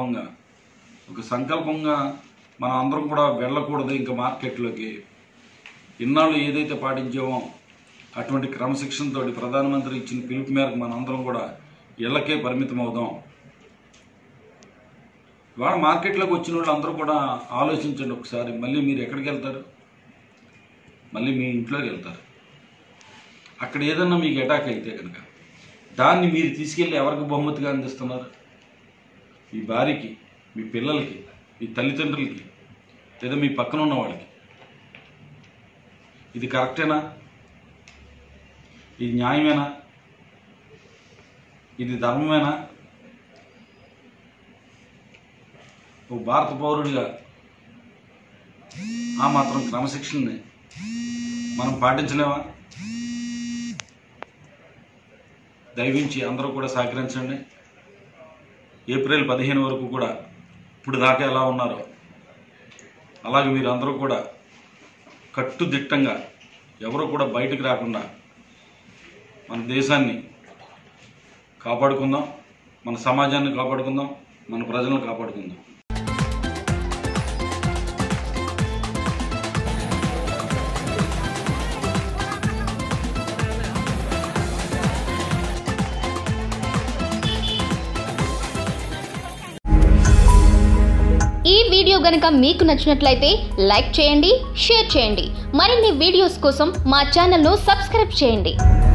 సంకల్పంగా ఒక సంకల్పంగా మనం అందరం కూడా వెళ్ళకూడదు ఇంకా మార్కెట్లోకి ఇన్నాళ్ళు ఏదైతే పాటించామో అటువంటి క్రమశిక్షణతో ప్రధానమంత్రి ఇచ్చిన పిలుపు మేరకు మనం అందరం కూడా ఇళ్లకే పరిమితం అవుదాం ఇవాళ మార్కెట్లోకి వచ్చిన వాళ్ళు అందరూ కూడా ఆలోచించండి ఒకసారి మళ్ళీ మీరు ఎక్కడికి వెళ్తారు మళ్ళీ మీ ఇంట్లోకి వెళ్తారు అక్కడ ఏదన్నా మీకు అటాక్ అయితే కనుక దాన్ని మీరు తీసుకెళ్ళి ఎవరికి బహుమతిగా అందిస్తున్నారు మీ భార్యకి మీ పిల్లలకి మీ తల్లిదండ్రులకి లేదా మీ పక్కన ఉన్న వాళ్ళకి ఇది కరెక్టేనా ఇది న్యాయమేనా ఇది ధర్మమేనా ఓ భారత పౌరుడిగా ఆ మాత్రం క్రమశిక్షణని మనం పాటించలేమా దయవించి అందరూ కూడా సహకరించండి ఏప్రిల్ పదిహేను వరకు కూడా ఇప్పుడు దాకా ఎలా ఉన్నారో అలాగే మీరు అందరూ కూడా కట్టుదిట్టంగా ఎవరు కూడా బయటకు రాకుండా మన దేశాన్ని కాపాడుకుందాం మన సమాజాన్ని కాపాడుకుందాం మన ప్రజలను కాపాడుకుందాం ఈ వీడియో గనుక మీకు నచ్చినట్లయితే లైక్ చేయండి షేర్ చేయండి మరిన్ని వీడియోస్ కోసం మా ఛానల్ను సబ్స్క్రైబ్ చేయండి